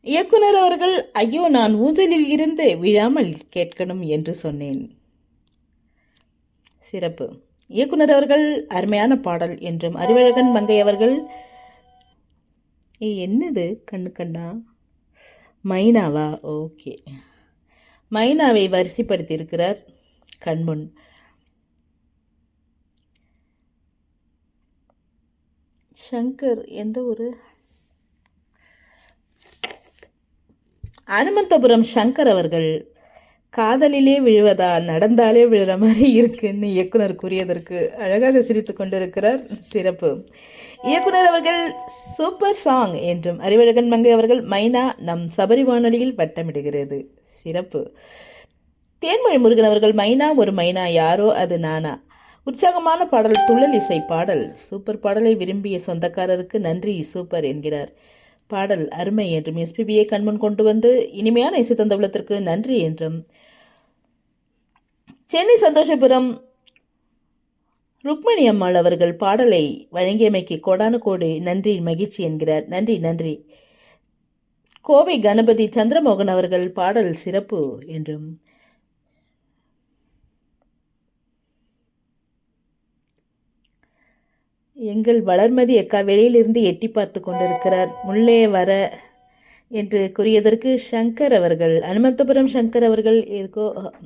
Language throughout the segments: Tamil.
இயக்குனர் அவர்கள் ஐயோ நான் ஊஞ்சலில் இருந்து விழாமல் கேட்கணும் என்று சொன்னேன் சிறப்பு இயக்குனர் அவர்கள் அருமையான பாடல் என்றும் அறிவழகன் மங்கை அவர்கள் ஏய் என்னது கண்ணு கண்ணா மைனாவா ஓகே மைனாவை வரிசைப்படுத்தியிருக்கிறார் கண்முன் சங்கர் எந்த ஊர் அனுமந்தபுரம் சங்கர் அவர்கள் காதலிலே விழுவதா நடந்தாலே விழுற மாதிரி இருக்குன்னு இயக்குனர் கூறியதற்கு அழகாக சிரித்து கொண்டிருக்கிறார் சிறப்பு இயக்குனர் அவர்கள் சூப்பர் சாங் என்றும் அறிவழகன் மங்கை அவர்கள் மைனா நம் சபரி வானொலியில் வட்டமிடுகிறது சிறப்பு தேன்மொழி முருகன் அவர்கள் மைனா ஒரு மைனா யாரோ அது நானா உற்சாகமான பாடல் துள்ளல் இசை பாடல் சூப்பர் பாடலை விரும்பிய சொந்தக்காரருக்கு நன்றி சூப்பர் என்கிறார் பாடல் அருமை என்றும் எஸ்பிபியை கண்முன் கொண்டு வந்து இனிமையான இசை தந்தவுலத்திற்கு நன்றி என்றும் சென்னை சந்தோஷபுரம் ருக்மணி அம்மாள் அவர்கள் பாடலை வழங்கியமைக்கு கோடானு கோடி நன்றி மகிழ்ச்சி என்கிறார் நன்றி நன்றி கோவை கணபதி சந்திரமோகன் அவர்கள் பாடல் சிறப்பு என்றும் எங்கள் வளர்மதி அக்கா வெளியிலிருந்து எட்டி பார்த்து கொண்டிருக்கிறார் உள்ளே வர என்று கூறியதற்கு சங்கர் அவர்கள் அனுமந்தபுரம் சங்கர் அவர்கள் எதுக்கோ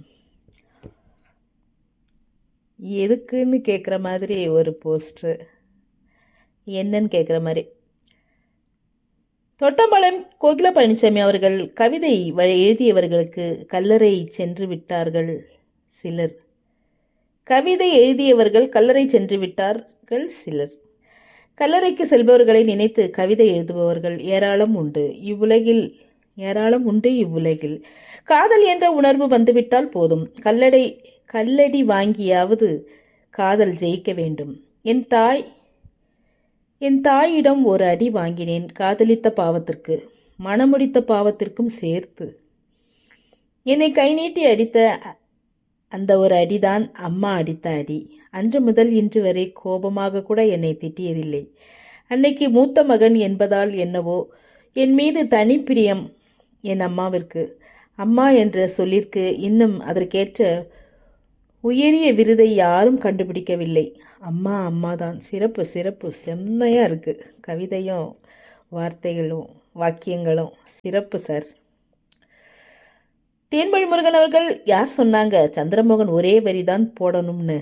எதுக்குன்னு கேட்குற மாதிரி ஒரு போஸ்ட்ரு என்னன்னு கேட்குற மாதிரி தொட்டம்பாளையம் கோகிலா பழனிசாமி அவர்கள் கவிதை வழி எழுதியவர்களுக்கு கல்லறை சென்று விட்டார்கள் சிலர் கவிதை எழுதியவர்கள் கல்லறை சென்று விட்டார்கள் சிலர் கல்லறைக்கு செல்பவர்களை நினைத்து கவிதை எழுதுபவர்கள் ஏராளம் உண்டு இவ்வுலகில் ஏராளம் உண்டு இவ்வுலகில் காதல் என்ற உணர்வு வந்துவிட்டால் போதும் கல்லடை கல்லடி வாங்கியாவது காதல் ஜெயிக்க வேண்டும் என் தாய் என் தாயிடம் ஒரு அடி வாங்கினேன் காதலித்த பாவத்திற்கு மனமுடித்த பாவத்திற்கும் சேர்த்து என்னை கை நீட்டி அடித்த அந்த ஒரு அடிதான் அம்மா அடித்த அடி அன்று முதல் இன்று வரை கோபமாக கூட என்னை திட்டியதில்லை அன்னைக்கு மூத்த மகன் என்பதால் என்னவோ என் மீது தனி பிரியம் என் அம்மாவிற்கு அம்மா என்ற சொல்லிற்கு இன்னும் அதற்கேற்ற உயரிய விருதை யாரும் கண்டுபிடிக்கவில்லை அம்மா அம்மா தான் சிறப்பு சிறப்பு செம்மையாக இருக்குது கவிதையும் வார்த்தைகளும் வாக்கியங்களும் சிறப்பு சார் தேன்மொழி முருகன் அவர்கள் யார் சொன்னாங்க சந்திரமோகன் ஒரே வரிதான் போடணும்னு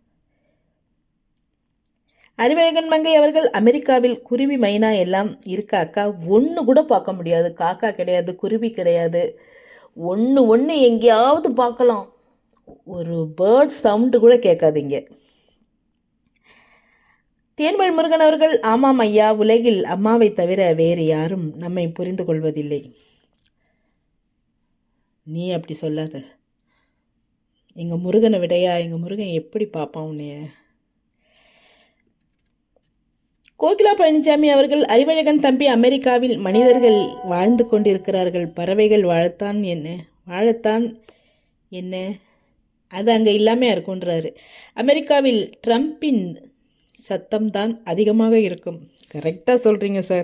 அறிவழகன் மங்கை அவர்கள் அமெரிக்காவில் குருவி மைனா எல்லாம் இருக்கா அக்கா ஒன்று கூட பார்க்க முடியாது காக்கா கிடையாது குருவி கிடையாது ஒன்று ஒன்று எங்கேயாவது பார்க்கலாம் ஒரு பேர்ட் சவுண்டு கூட கேட்காதீங்க தேன்மொழி முருகன் அவர்கள் ஆமாம் ஐயா உலகில் அம்மாவை தவிர வேறு யாரும் நம்மை புரிந்து கொள்வதில்லை நீ அப்படி சொல்லாத எங்கள் முருகனை விடையா எங்கள் முருகன் எப்படி பார்ப்பான் உன்னைய கோகிலா பழனிசாமி அவர்கள் அறிவழகன் தம்பி அமெரிக்காவில் மனிதர்கள் வாழ்ந்து கொண்டிருக்கிறார்கள் பறவைகள் வாழத்தான் என்ன வாழத்தான் என்ன அது அங்கே இல்லாமல் இருக்குன்றாரு அமெரிக்காவில் ட்ரம்ப்பின் சத்தம்தான் அதிகமாக இருக்கும் கரெக்டாக சொல்கிறீங்க சார்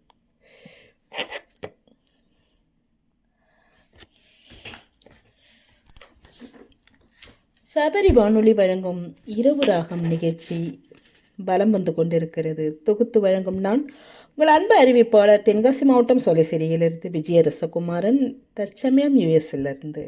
சபரி வானொலி வழங்கும் இரவு ராகம் நிகழ்ச்சி பலம் வந்து கொண்டிருக்கிறது தொகுத்து வழங்கும் நான் உங்கள் அன்பு அறிவிப்பாளர் தென்காசி மாவட்டம் சோலைசேரியிலிருந்து விஜய ரசகுமாரன் தற்சமயம் யுஎஸ்லிருந்து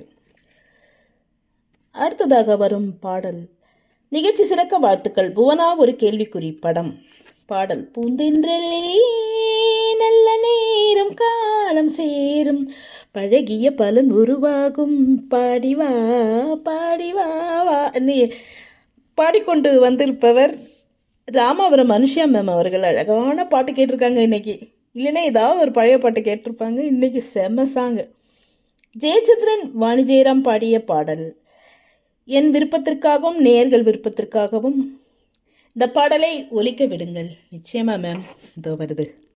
அடுத்ததாக வரும் பாடல் நிகழ்ச்சி சிறக்க வாழ்த்துக்கள் புவனா ஒரு கேள்விக்குறி படம் பாடல் பூந்தென்றலே நல்ல நேரம் காலம் சேரும் பழகிய பலன் உருவாகும் பாடிவா பாடிவா வா நீ பாடிக்கொண்டு வந்திருப்பவர் ராமாபுரம் அனுஷியா மேம் அவர்கள் அழகான பாட்டு கேட்டிருக்காங்க இன்னைக்கு இல்லைன்னா ஏதாவது ஒரு பழைய பாட்டு கேட்டிருப்பாங்க இன்னைக்கு செம்ம சாங் ஜெயச்சந்திரன் வாணி ஜெயராம் பாடிய பாடல் என் விருப்பத்திற்காகவும் நேர்கள் விருப்பத்திற்காகவும் இந்த பாடலை ஒலிக்க விடுங்கள் நிச்சயமா மேம் இதோ வருது